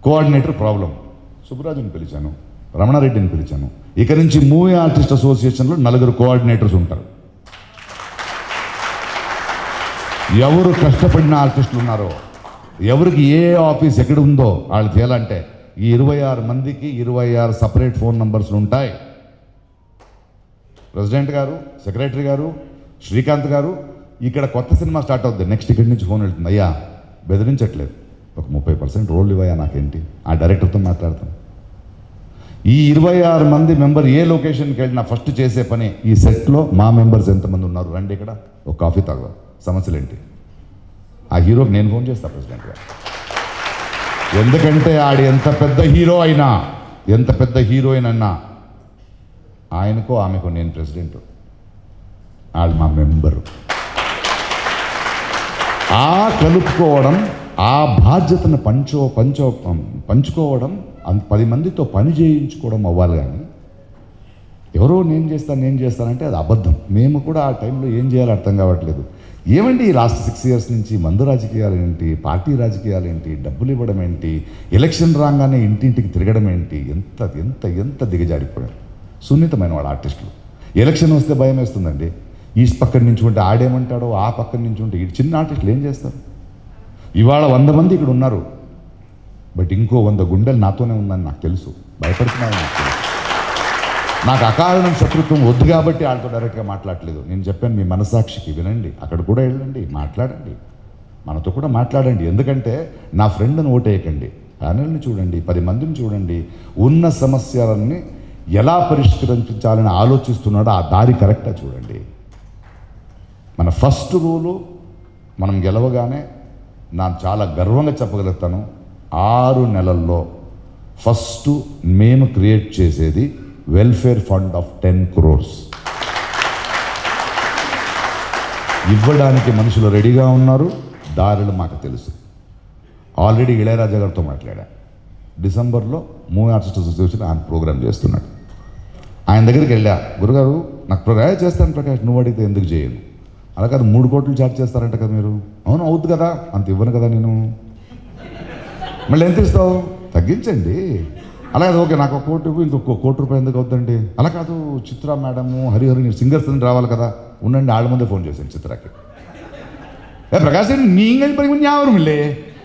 Coordinator problem సుబ్బరాజుని పిలిచాను రమణారెడ్డిని పిలిచాను ఇక నుంచి మూవీ ఆర్టిస్ట్ అసోసియేషన్లో నలుగురు కోఆర్డినేటర్స్ ఉంటారు ఎవరు కష్టపడిన ఆర్టిస్టులు ఉన్నారో ఎవరికి ఏ ఆఫీస్ ఎక్కడ ఉందో వాళ్ళు చేయాలంటే ఈ ఇరవై ఆరు మందికి ఇరవై ఆరు సపరేట్ ఫోన్ నంబర్స్లు ఉంటాయి ప్రెసిడెంట్ గారు సెక్రటరీ గారు శ్రీకాంత్ గారు ఇక్కడ కొత్త సినిమా స్టార్ట్ అవుతుంది నెక్స్ట్ ఇక్కడి నుంచి ఫోన్ వెళ్తుంది అయ్యా బెదిరించట్లేదు ఒక ముప్పై పర్సెంట్ రోల్ ఇవ్వయా నాకేంటి ఆ డైరెక్టర్తో మాట్లాడతాను ఈ ఇరవై ఆరు మంది మెంబర్ ఏ లొకేషన్కి వెళ్ళినా ఫస్ట్ చేసే పని ఈ సెట్లో మా మెంబర్స్ ఎంతమంది ఉన్నారు రండి ఇక్కడ ఒక కాఫీ తాగుదాం సమస్యలు ఏంటి ఆ హీరోకి నేను ఫోన్ చేస్తా ప్రెసిడెంట్ గారు ఎందుకంటే ఆడు ఎంత పెద్ద హీరో అయినా ఎంత పెద్ద హీరోయిన్ అన్నా ఆయనకో ఆమెకో నేను ప్రెసిడెంట్ వాళ్ళు మా మెంబరు ఆ కలుపుకోవడం ఆ బాధ్యతను పంచో పంచో పంచుకోవడం అంత పది మందితో పని చేయించుకోవడం అవ్వాలి కానీ ఎవరో నేను చేస్తాను నేను చేస్తానంటే అది అబద్ధం మేము కూడా ఆ టైంలో ఏం చేయాలో అర్థం కావట్లేదు ఏమండి ఈ లాస్ట్ సిక్స్ ఇయర్స్ నుంచి మందు రాజకీయాలు ఏంటి పార్టీ రాజకీయాలు ఏంటి డబ్బులు ఇవ్వడం ఏంటి ఎలక్షన్ రాగానే ఇంటింటికి తిరగడం ఏంటి ఎంత ఎంత ఎంత దిగజారిపోయారు సున్నితమైన వాళ్ళ ఆర్టిస్టులు ఎలక్షన్ వస్తే భయం వేస్తుందండి ఈ పక్కన నుంచి ఉంటే ఆడేమంటాడో ఆ పక్కన నుంచి ఉంటే ఈ చిన్న ఆర్టిస్టులు ఏం చేస్తారు ఇవాళ వంద మంది ఇక్కడ ఉన్నారు బట్ ఇంకో వంద గుండెలు నాతోనే ఉందని నాకు తెలుసు భయపడుతున్నాను నాకు తెలుసు నాకు అకారణం శత్రుత్వం వద్దు కాబట్టి వాళ్ళతో డైరెక్ట్గా మాట్లాడలేదు నేను చెప్పాను మీ మనసాక్షికి వినండి అక్కడ కూడా వెళ్ళండి మాట్లాడండి మనతో కూడా మాట్లాడండి ఎందుకంటే నా ఫ్రెండ్ని ఓటేయకండి ప్యానల్ని చూడండి పది మందిని చూడండి ఉన్న సమస్యలన్నీ ఎలా పరిష్కరించాలని ఆలోచిస్తున్నాడో ఆ దారి కరెక్టా చూడండి మన ఫస్ట్ రూలు మనం గెలవగానే நான் చాలా గర్వంగా చెప్పగలుగుతాను ఆరు నెలల్లో ఫస్ట్ మేము క్రియేట్ చేసేది welfare fund of ten crores ఇవ్వడానికి మనుషులు రెడీగా ఉన్నారు దారులు మాకు తెలుసు ఆల్రెడీ ఇళయరాజా గారితో మాట్లాడా డిసెంబర్లో మూవీ ఆర్టిస్ట్ అసోసియేషన్ ఆయన ప్రోగ్రామ్ చేస్తున్నాడు ఆయన దగ్గరికి వెళ్ళా గురుగారు నాకు ప్రోగ్రామ్ చేస్తాను ప్రకాష్ నువ్వు అడిగితే ఎందుకు చేయను అలా కాదు మూడు కోట్లు చార్జ్ చేస్తారంట కదా మీరు అవును అవుద్ది కదా అంత ఇవ్వను కదా నేను మళ్ళీ ఎంత ఇస్తావు తగ్గించండి అలా కాదు ఓకే నాకు ఒక కోటి ఇవ్వు, ఇంకొక కోటి రూపాయలు ఎందుకు అవుతుందండి అలా కాదు చిత్ర మేడము హరిహరి సింగర్స్ రావాలి కదా ఉండండి వాళ్ళ ముందే ఫోన్ చేశాను చిత్రకి ఏ ప్రకాష్ நீங்கள் పని ஞாபகம் இல்லே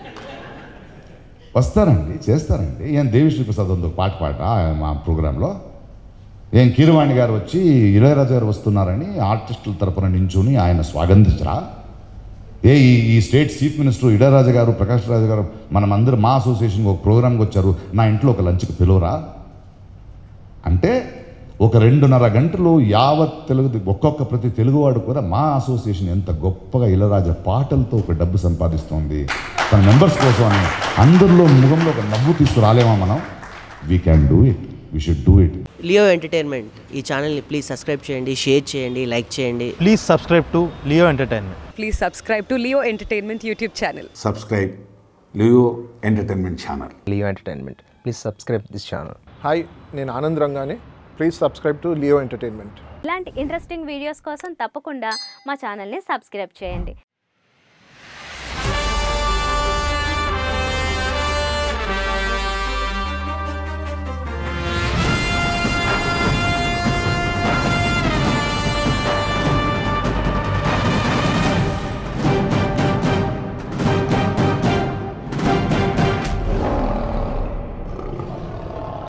వస్తారండి చేస్తారండి ఏం దేవిశ్రీ ప్రసాద్ ఉంది ఒక పాట పాట మా ప్రోగ్రాంలో ఏం కీరవాణి గారు వచ్చి ఇళయరాజు గారు వస్తున్నారని ఆర్టిస్టుల తరపున నించుని ఆయన స్వాగతించరా ఏ ఈ ఈ స్టేట్ చీఫ్ మినిస్టర్ ఇళయరాజు గారు ప్రకాష్ రాజు గారు మనమందరం మా అసోసియేషన్కి ఒక ప్రోగ్రామ్కి వచ్చారు నా ఇంట్లో ఒక లంచ్కి పిలువరా అంటే ఒక రెండున్నర గంటలు యావత్ తెలుగు ఒక్కొక్క ప్రతి తెలుగువాడు కూడా మా అసోసియేషన్ ఎంత గొప్పగా ఇళరాజా పాటలతో ఒక డబ్బు సంపాదిస్తోంది తన మెంబర్స్ కోసం అని అందరిలో ముఖంలో ఒక నవ్వు తీసుకురాలేమా మనం we can do it we should do it Leo entertainment ఈ ఛానల్ని ప్లీజ్ సబ్స్క్రైబ్ చేయండి షేర్ చేయండి లైక్ చేయండి Please subscribe to Leo Entertainment. Please subscribe to Leo Entertainment YouTube channel. subscribe Leo Entertainment Channel. Leo Entertainment. Please subscribe this channel. Hi నేను ఆనంద్ రంగానే please subscribe to Leo entertainment ఇలాంటి interesting videos కోసం తప్పకుండా మా ఛానల్ని subscribe చేయండి